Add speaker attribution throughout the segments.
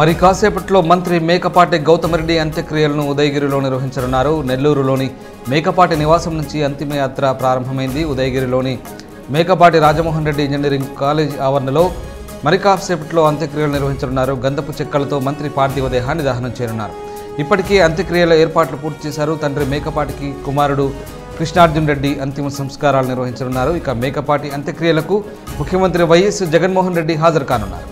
Speaker 1: మరి కాసేపట్లో మంత్రి మేకపాటి గౌతమరెడ్డి అంత్యక్రియలను ఉదయగిరిలో నిర్వహించనున్నారు నెల్లూరులోని మేకపాటి నివాసం నుంచి అంతిమయాత్ర ప్రారంభమైంది ఉదయగిరిలోని మేకపాటి రాజమోహన్ రెడ్డి ఇంజనీరింగ్ కాలేజ్ ఆవరణలో మరి కాసేపట్లో అంత్యక్రియలు నిర్వహించనున్నారు గంధపు చెక్కలతో మంత్రి పార్థివ దేహాన్ని దహనం చేయనున్నారు ఇప్పటికే అంత్యక్రియల ఏర్పాట్లు పూర్తి చేశారు తండ్రి మేకపాటికి కుమారుడు కృష్ణార్జున్ రెడ్డి అంతిమ సంస్కారాలు నిర్వహించనున్నారు ఇక మేకపాటి అంత్యక్రియలకు ముఖ్యమంత్రి వైఎస్ జగన్మోహన్ రెడ్డి హాజరు కానున్నారు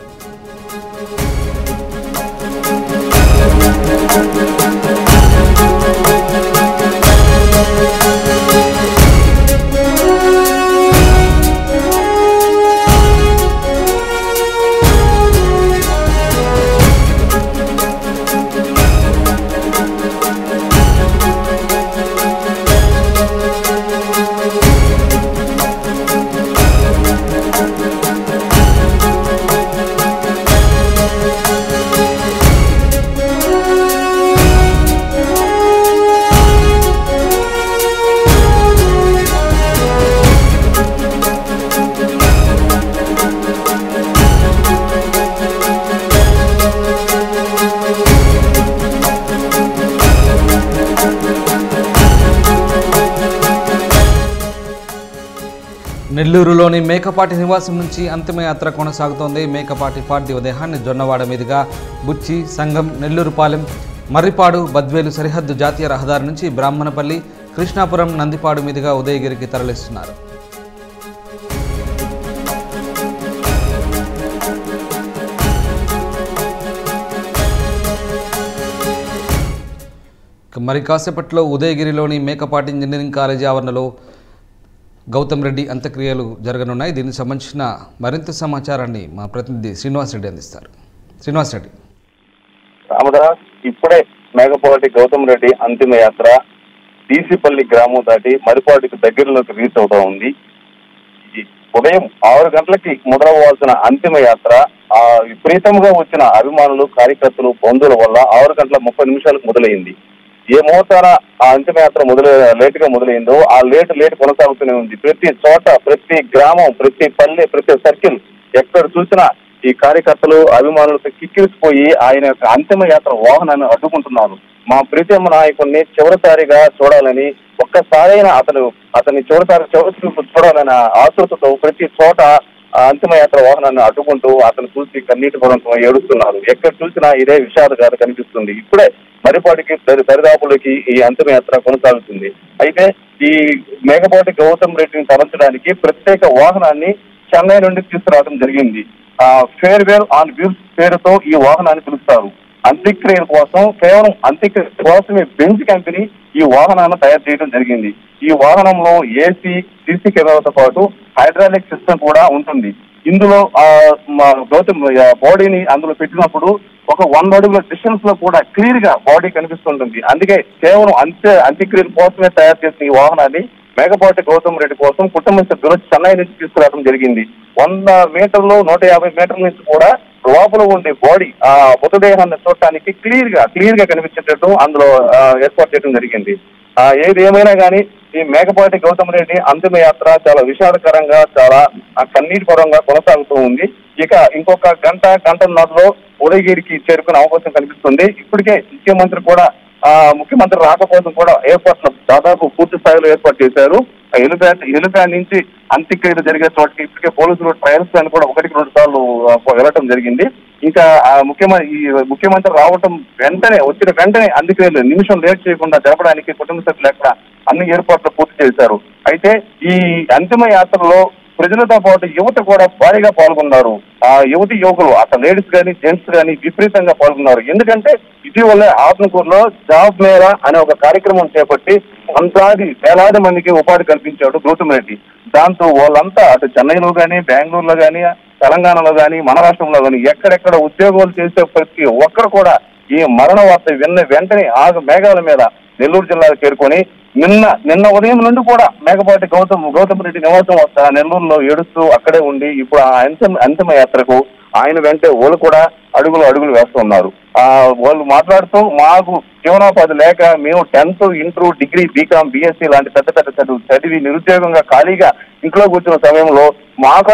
Speaker 1: నెల్లూరులోని మేకపాటి నివాసం నుంచి అంతిమయాత్ర కొనసాగుతోంది మేకపాటి పార్థివ దేహాన్ని జొన్నవాడ మీదుగా బుచ్చి సంగం నెల్లూరుపాలెం మర్రిపాడు బద్వేలు సరిహద్దు జాతీయ రహదారి నుంచి బ్రాహ్మణపల్లి కృష్ణాపురం నందిపాడు మీదుగా ఉదయగిరికి తరలిస్తున్నారు ఇక మరి కాసేపట్లో ఉదయగిరిలోని మేకపాటి ఇంజనీరింగ్ కాలేజీ ఆవరణలో గౌతమ్ రెడ్డి అంత్యక్రియలు జరగనున్నాయి దీనికి సంబంధించిన మరింత సమాచారాన్ని మా ప్రతినిధి శ్రీనివాస్ రెడ్డి అందిస్తారు శ్రీనివాస్ రెడ్డి
Speaker 2: రామదాస్ ఇప్పుడే మేఘపాటి గౌతమ్ రెడ్డి అంతిమ యాత్ర బీసీపల్లి గ్రామం దాటి మరిపాటికి దగ్గరలోకి రీచ్ అవుతా ఉంది ఈ ఉదయం ఆరు గంటలకి మొదలవ్వాల్సిన అంతిమ యాత్ర ఆ విపరీతంగా వచ్చిన అభిమానులు కార్యకర్తలు బంధువుల వల్ల ఆరు గంటల ముప్పై నిమిషాలకు మొదలైంది ఏ మోతాన ఆ అంతిమ యాత్ర మొదలు లేట్ గా మొదలైందో ఆ లేట్ లేట్ కొనసాగుతూనే ఉంది ప్రతి చోట ప్రతి గ్రామం ప్రతి పల్లె ప్రతి సర్కిల్ ఎక్కడ చూసినా ఈ కార్యకర్తలు అభిమానులతో కిక్కిరిసిపోయి ఆయన యొక్క అంతిమ యాత్ర వాహనాన్ని అడ్డుకుంటున్నారు మా ప్రీతమ నాయకుడిని చివరిసారిగా చూడాలని ఒక్కసారైనా అతను అతన్ని చివరిసారి చివరి చూపు చూడాలనే ఆతృతతో ప్రతి చోట ఆ అంతిమ యాత్ర వాహనాన్ని అడ్డుకుంటూ అతను చూసి కన్నీటి పడంతో ఏడుస్తున్నారు ఎక్కడ చూసినా ఇదే విషాదగాథ కనిపిస్తుంది ఇప్పుడే మరిపాటికి దరి- దరిదాపులకి ఈ అంతిమ యాత్ర కొనసాగుతుంది అయితే ఈ మేఘపాటి గౌతమ్ రెడ్డిని తరలించడానికి ప్రత్యేక వాహనాన్ని చెన్నై నుండి తీసుకురావడం జరిగింది ఆ ఫేర్వెల్ ఆన్ వ్యూస్ పేరుతో ఈ వాహనాన్ని పిలుస్తారు అంత్యక్రియల కోసం కేవలం అంత్యక్రియ కోసమే బెంజ్ కంపెనీ ఈ వాహనాన్ని తయారు చేయడం జరిగింది ఈ వాహనంలో ఏసీ సీసీ కెమెరాతో పాటు హైడ్రాలిక్ సిస్టమ్ కూడా ఉంటుంది ఇందులో ఆ మా గౌతమ్ ఆ, బాడీని అందులో పెట్టినప్పుడు ఒక వంద అడుగుల డిస్టెన్స్ లో కూడా క్లియర్ గా బాడీ కనిపిస్తుంటుంది అందుకే కేవలం అంత్య అంత్యక్రియల కోసమే తయారు చేసిన ఈ వాహనాన్ని మేఘపాటి గౌతమ్ రెడ్డి కోసం కుటుంబ సభ్యులు చెన్నై నుంచి తీసుకురావడం జరిగింది వంద మీటర్లు నూట యాభై మీటర్ల నుంచి కూడా లోపల ఉండే బాడీ ఆ మృతదేహాన్ని చూడటానికి క్లియర్ గా క్లియర్ గా కనిపించేటట్టు అందులో ఆ, ఏర్పాటు చేయడం జరిగింది ఆ, ఏది ఏమైనా కానీ ఈ మేకపాటి గౌతమ్ రెడ్డి అంతిమ యాత్ర చాలా విషాదకరంగా చాలా ఆ, కన్నీటి పరంగా కొనసాగుతూ ఉంది ఇక ఇంకొక గంట గంటన్నరలో ఉదయగిరికి చేరుకునే అవకాశం కనిపిస్తుంది ఇప్పటికే ముఖ్యమంత్రి కూడా ఆ ముఖ్యమంత్రి రాకపోవడం కూడా ఏర్పాట్లు దాదాపు పూర్తి స్థాయిలో ఏర్పాటు చేశారు ఆ ఎలిప్యాడ్ ఎలిప్యాడ్ నుంచి అంత్యక్రియలు జరిగే చోటకి ఇప్పటికే పోలీసులు ట్రయల్స్ అని కూడా ఒకటికి రెండు సార్లు ఆ, వెళ్ళటం జరిగింది ఇంకా ఆ ముఖ్యమంత్రి ఈ ముఖ్యమంత్రి రావటం వెంటనే వచ్చిన వెంటనే అంత్యక్రియలు నిమిషం లేట్ చేయకుండా జరపడానికి కుటుంబ సభ్యులు ఎక్కడ అన్ని ఏర్పాట్లు పూర్తి చేశారు అయితే ఈ అంతిమ యాత్రలో ప్రజలతో పాటు యువత కూడా భారీగా పాల్గొన్నారు ఆ యువతి యువకులు అక్కడ లేడీస్ కానీ జెంట్స్ కానీ విపరీతంగా పాల్గొన్నారు ఎందుకంటే ఇటీవల ఆత్మకూరులో జాబ్ మేళా అనే ఒక కార్యక్రమం చేపట్టి వందలాది వేలాది మందికి ఉపాధి కల్పించాడు గౌతమ్ రెడ్డి దాంతో వాళ్ళంతా అటు చెన్నైలో కానీ బెంగళూరులో కానీ తెలంగాణలో కానీ మన రాష్ట్రంలో కానీ ఎక్కడెక్కడ ఉద్యోగాలు చేసే ప్రతి ఒక్కరు కూడా ఈ మరణ వార్త విన్న వెంటనే ఆగ మేఘాల మీద నెల్లూరు జిల్లాకు చేరుకొని నిన్న నిన్న ఉదయం నుండి కూడా మేకపాటి గౌతమ్ గౌతమ్ రెడ్డి నివాసం వస్తా నెల్లూరులో ఏడుస్తూ అక్కడే ఉండి ఇప్పుడు ఆ అంతిమ అంతిమ యాత్రకు ఆయన వెంటే వాళ్ళు కూడా అడుగులు అడుగులు వేస్తున్నారు ఆ వాళ్ళు మాట్లాడుతూ మాకు జీవనోపాధి లేక మేము tenth inter degree BCom BSc లాంటి పెద్ద పెద్ద చదువు చదివి నిరుద్యోగంగా ఖాళీగా ఇంట్లో కూర్చున్న సమయంలో మాకంటూ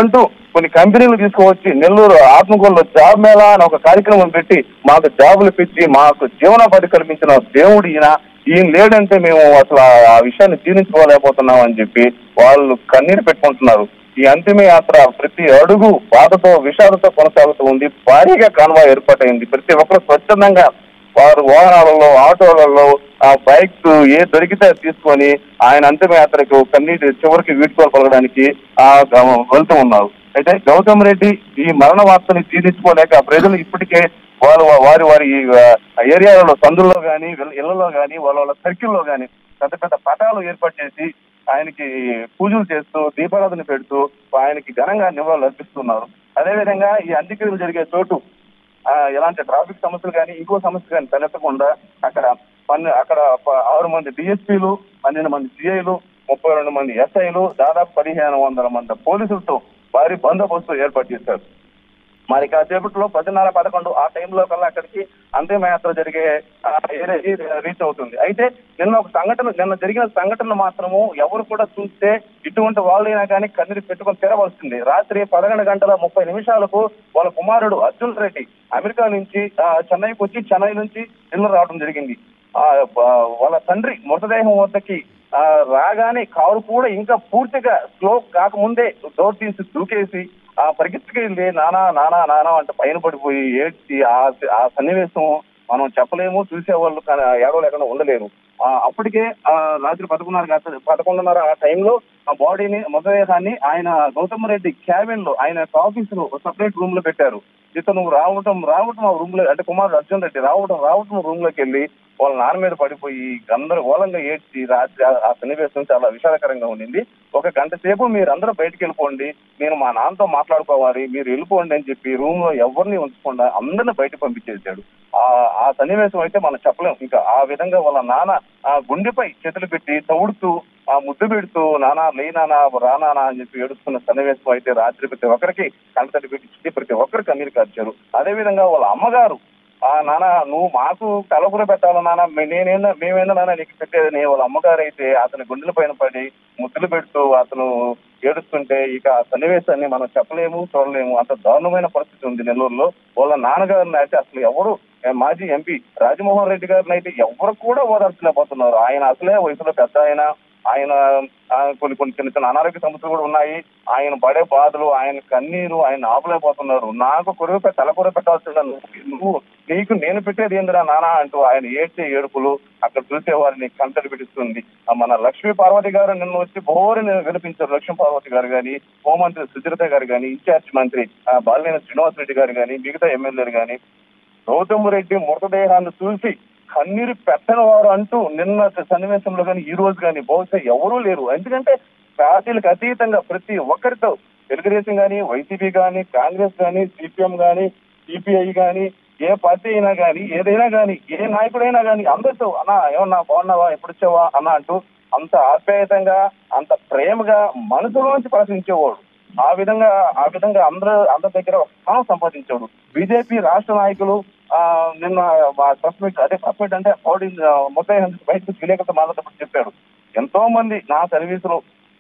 Speaker 2: కొన్ని కంపెనీలు తీసుకువచ్చి నెల్లూరు ఆత్మకూరులో జాబ్ మేళా అని ఒక కార్యక్రమం పెట్టి మాకు జాబులు పెంచి మాకు జీవనోపాధి కల్పించిన దేవుడు ఈయన ఈయన లేడంటే మేము అసలు ఆ- ఆ విషయాన్ని జీర్ణించుకోలేకపోతున్నాం అని చెప్పి వాళ్ళు కన్నీరు పెట్టుకుంటున్నారు ఈ అంతిమ యాత్ర ప్రతి అడుగు బాధతో విషాదంతో కొనసాగుతూ ఉంది భారీగా కాన్వాయ్ ఏర్పాటైంది ప్రతి ఒక్కరు స్వచ్ఛందంగా వారు వాహనాలలో ఆటోలలో ఆ బైక్స్ ఏ దొరికితే అది తీసుకొని ఆయన అంతిమ యాత్రకు కన్నీటి చివరికి వీడ్కోలు పలకడానికి ఆ గ- వెళ్తూ ఉన్నారు అయితే గౌతమ్ రెడ్డి ఈ మరణ వార్తని జీర్ణించుకోలేక ప్రజలు ఇప్పటికే వారు వారి వారి ఆ, ఏరియాలలో సందుల్లో కానీ ఇళ్లలో కానీ వాళ్ళ వాళ్ళ సర్కిల్లో కానీ పెద్ద పెద్ద పటాలు ఏర్పాటు చేసి ఆయనకి పూజలు చేస్తూ దీపారాధన పెడుతూ ఆయనకి ఘనంగా నివాళులు అర్పిస్తున్నారు అదేవిధంగా ఈ అంత్యక్రియలు జరిగే చోటు ఆ, ఎలాంటి ట్రాఫిక్ సమస్యలు కానీ ఇంకో సమస్య కానీ తలెత్తకుండా అక్కడ పన్ను అక్కడ ప- ఆరు మంది డిఎస్పీలు పన్నెండు మంది సిఐలు ముప్పై రెండు మంది ఎస్ఐలు దాదాపు పదిహేను వందల మంది పోలీసులతో భారీ బందోబస్తు ఏర్పాటు చేశారు మరి కాసేపట్లో పదిన్నర పదకొండు ఆ టైంలో కల్లా అక్కడికి అంతిమయాత్ర జరిగే ఆ, ఏరియాకి రీచ్ అవుతుంది అయితే నిన్న ఒక సంఘటన నిన్న జరిగిన సంఘటన మాత్రము ఎవరు కూడా చూస్తే ఇటువంటి వాళ్ళైనా కానీ కన్నీరు పెట్టుకొని తెరవలసింది రాత్రి పదకొండు గంటల ముప్పై నిమిషాలకు వాళ్ళ కుమారుడు అర్జున్ రెడ్డి అమెరికా నుంచి ఆ, చెన్నైకి వచ్చి చెన్నై నుంచి నెల్లూరు రావడం జరిగింది ఆ బ- వాళ్ళ తండ్రి మృతదేహం వద్దకి ఆ, రాగానే కారు కూడా ఇంకా పూర్తిగా స్లో కాకముందే డోర్ తీసి దూకేసి ఆ పరిగెత్తుకెళ్ళి నానా నానా నానా అంటే పైన పడిపోయి ఏడ్చి ఆ ఆ సన్నివేశం మనం చెప్పలేము చూసేవాళ్ళు కానీ ఏడవ లేకుండా ఉండలేరు ఆ, అప్పటికే ఆ, రాత్రి పదకొండున్నర గంట- పదకొండున్నర ఆ టైంలో ఆ బాడీని మృతదేహాన్ని ఆయన గౌతమ్ రెడ్డి క్యాబిన్ లో ఆయన ఆఫీస్ లో సపరేట్ రూమ్ లో పెట్టారు ఇతను రావటం రావటం ఆ రూమ్ లో అంటే కుమారుడు అర్జున్ రెడ్డి రావటం రావటం రూమ్ లోకి వెళ్ళి వాళ్ళ నాన్న మీద పడిపోయి గందరగోళంగా ఏడ్చి రాత్రి ఆ- ఆ సన్నివేశం చాలా విషాదకరంగా ఉండింది ఒక గంట సేపు మీరు అందరూ బయటకు వెళ్ళిపోండి నేను మా నాన్నతో మాట్లాడుకోవాలి మీరు వెళ్ళిపోండి అని చెప్పి రూమ్ లో ఎవరిని ఉంచకుండా అందరిని బయట పంపించేశాడు ఆ ఆ సన్నివేశం అయితే మనం చెప్పలేం ఇంకా ఆ విధంగా వాళ్ళ నాన్న ఆ గుండెపై చేతులు పెట్టి తౌడుతూ ఆ ముద్దు పెడుతూ నానా లేనానా రానానా అని చెప్పి ఏడుస్తున్న సన్నివేశం అయితే రాత్రి ప్రతి ఒక్కరికి కంటతడి పెట్టించి ప్రతి ఒక్కరు కన్నీరు కార్చారు అదే విధంగా వాళ్ళ అమ్మగారు ఆ నాన్న నువ్వు మాకు కలపుర పెట్టాలి నాన్న మే- నేనేందా మేమేందా నాన్న నీకు పెట్టేదని వాళ్ళ అమ్మగారు అయితే అతని గుండెల పైన పడి ముద్దులు పెడుతూ అతను ఏడుస్తుంటే ఇక ఆ సన్నివేశాన్ని మనం చెప్పలేము చూడలేము అంత దారుణమైన పరిస్థితి ఉంది నెల్లూరులో వాళ్ళ నాన్నగారిని అయితే అసలు ఎవరు ఏ, మాజీ ఎంపీ రాజమోహన్ రెడ్డి గారిని అయితే ఎవరు కూడా ఓదార్చలేకపోతున్నారు ఆయన అసలే వయసులో పెద్ద ఆయన ఆయన ఆ, కొన్ని కొన్ని చిన్న చిన్న అనారోగ్య సమస్యలు కూడా ఉన్నాయి ఆయన పడే బాధలు ఆయన కన్నీరు ఆయన ఆపలేకపోతున్నారు నాకు కొరువు పె- తల కొర పెట్టాల్సిన నువ్వు నీకు నేను పెట్టేది ఏందిరా నానా అంటూ ఆయన ఏడ్చే ఏడుపులు అక్కడ చూసే వారిని కంటలు పెట్టిస్తుంది ఆ, మన లక్ష్మీ పార్వతి గారు నిన్న వచ్చి బోరిని వినిపించారు లక్ష్మీ పార్వతి గారు కానీ హోంమంత్రి సుచరిత గారు కానీ ఇన్ఛార్జ్ మంత్రి ఆ, బాలినేని శ్రీనివాస్ రెడ్డి గారు కానీ మిగతా ఎమ్మెల్యేలు కానీ గౌతమ్ రెడ్డి మృతదేహాన్ని చూసి కన్నీరు పెట్టని వారు అంటూ నిన్న సన్నివేశంలో కానీ ఈ రోజు కానీ బహుశా ఎవరూ లేరు ఎందుకంటే పార్టీలకు అతీతంగా ప్రతి ఒక్కరితో తెలుగుదేశం కానీ వైసీపీ కానీ కాంగ్రెస్ కానీ సిపిఎం కానీ సిపిఐ కానీ ఏ పార్టీ అయినా కానీ ఏదైనా కానీ ఏ నాయకుడైనా కానీ అందరితో అన్నా ఏమన్నా బాగున్నావా ఎప్పుడు వచ్చావా అన్న అంటూ అంత ఆప్యాయతంగా అంత ప్రేమగా మనసులోంచి ప్రశ్నించేవాడు ఆ విధంగా ఆ విధంగా అందరూ అందరి దగ్గర ఒక స్థానం సంపాదించాడు బీజేపీ రాష్ట్ర నాయకులు ఆ నిన్న ప్రెస్ మీట్ అదే ప్రెస్ మీట్ అంటే బాడీ మొత్తం బయటకు విలేకరులతో మాట్లాడేటప్పుడు చెప్పాడు ఎంతో మంది నా సర్వీసులో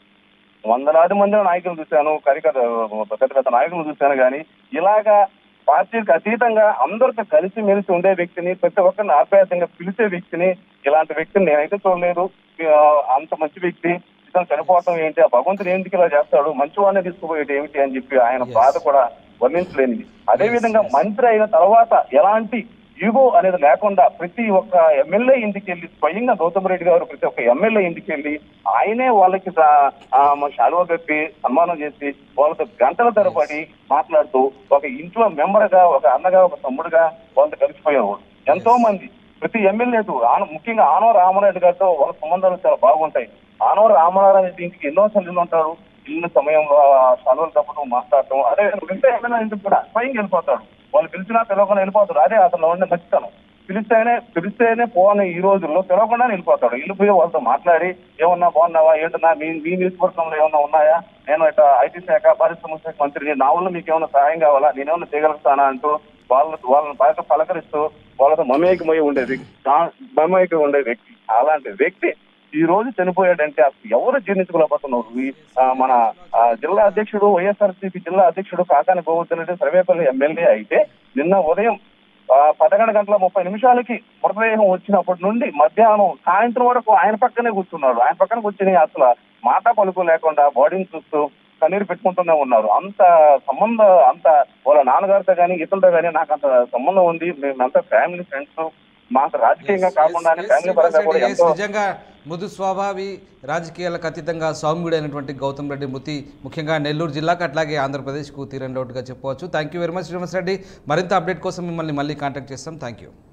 Speaker 2: వందలాది మంది నాయకులు చూశాను కరికర పెద్ద పెద్ద నాయకులు చూశాను కానీ ఇలాగా పార్టీలకు అతీతంగా అందరితో కలిసి మెలిసి ఉండే వ్యక్తిని ప్రతి ఒక్కరిని ఆప్యాయతంగా పిలిచే వ్యక్తిని ఇలాంటి వ్యక్తిని నేనైతే చూడలేదు ఆ, అంత మంచి వ్యక్తి ఇతను చనిపోవటం ఏంటి ఆ భగవంతుడు ఎందుకు ఇలా చేస్తాడు మంచివాడిని తీసుకుపోయేది ఏమిటి అని చెప్పి ఆయన
Speaker 1: Yes.
Speaker 2: బాధ కూడా వర్ణించలేనిది అదే విధంగా
Speaker 1: yes.
Speaker 2: మంత్రి అయిన తర్వాత ఎలాంటి ఈగో అనేది లేకుండా ప్రతి ఒక్క ఎమ్మెల్యే ఇంటికి వెళ్ళి స్వయంగా గౌతమ్ రెడ్డి గారు ప్రతి ఒక్క ఎమ్మెల్యే ఇంటికి వెళ్ళి ఆయనే వాళ్ళకి సా- ఆ, మ- శాలువా కప్పి సన్మానం చేసి వాళ్ళతో గంటల తరబడి మాట్లాడుతూ ఒక ఇంట్లో మెంబర్ గా ఒక అన్నగా ఒక తమ్ముడుగా వాళ్ళతో కలిసిపోయేవాడు ఎంతో మంది ప్రతి ఎమ్మెల్యేకు ఆన- ముఖ్యంగా ఆనవ రామారెడ్డి గారితో వాళ్ళ సంబంధాలు చాలా బాగుంటాయి ఆనవ రామారెడ్డి ఇంటికి ఎన్నో సార్లు ఉంటారు ఇల్లు సమయంలో ఆ శాలువలు తప్పడం మాట్లాడటం అదే మిగతా ఎమ్మెల్యే ఇంటికి కూడా స్వయంగా వెళ్ళిపోతాడు వాళ్ళు పిలిచినా పిలవకుండా వెళ్ళిపోతాడు అదే అతను ఉండే నచ్చుతాను పిలిస్తేనే పిలిస్తేనే పోని ఈ రోజుల్లో పిలవకుండా వెళ్ళిపోతాడు వెళ్ళిపోయి వాళ్ళతో మాట్లాడి ఏమన్నా బాగున్నావా ఏంటన్నా మీ మీ నియోజకవర్గంలో ఏమన్నా ఉన్నాయా నేను ఇట్లా ఐటీ శాఖ పరిశ్రమ శాఖ మంత్రిని నా వల్ల మీకు ఏమైనా సహాయం కావాలా నేనేమన్నా చేయగలుగుతానా అంటూ వాళ్ళ వాళ్ళని బాగా పలకరిస్తూ వాళ్ళతో మమేకమై ఉండే వ్యక్తి తా- మమేకమై ఉండే వ్యక్తి అలాంటి వ్యక్తి ఈ రోజు చనిపోయాడంటే అసలు ఎవరు జీర్ణించుకోలేకపోతున్నారు ఈ, ఆ, మన ఆ, జిల్లా అధ్యక్షుడు వైఎస్ఆర్సీపీ జిల్లా అధ్యక్షుడు కాకాని గోవర్ధన్ రెడ్డి సర్వేపల్లి ఎమ్మెల్యే అయితే నిన్న ఉదయం ఆ, పదకొండు గంటల ముప్పై నిమిషాలకి మృతదేహం వచ్చినప్పటి నుండి మధ్యాహ్నం సాయంత్రం వరకు ఆయన పక్కనే కూర్చున్నాడు ఆయన పక్కన కూర్చుని అసలు మాట పలుకు లేకుండా బాడీని చూస్తూ కన్నీరు పెట్టుకుంటూనే ఉన్నారు అంత సంబంధం అంత వాళ్ళ నాన్నగారితో కానీ ఇతరులతో కానీ నాకు అంత సంబంధం ఉంది మేమంతా ఫ్యామిలీ ఫ్రెండ్స్ మాకు రాజకీయంగా కాకుండా
Speaker 1: ఎస్,
Speaker 2: ఫ్యామిలీ పరంగా కూడా
Speaker 1: ఎస్,
Speaker 2: ఎంతో
Speaker 1: నిజంగా మృదు స్వభావి రాజకీయాలకు అతీతంగా సౌమ్యుడైనటువంటి గౌతమ్ రెడ్డి మృతి ముఖ్యంగా నెల్లూరు జిల్లాకు అట్లాగే ఆంధ్రప్రదేశ్కు తీరని లోటుగా చెప్పవచ్చు thank you very much Srinivas Reddy మరింత అప్డేట్ కోసం మిమ్మల్ని మళ్ళీ కాంటాక్ట్ చేస్తాం థ్యాంక్ యూ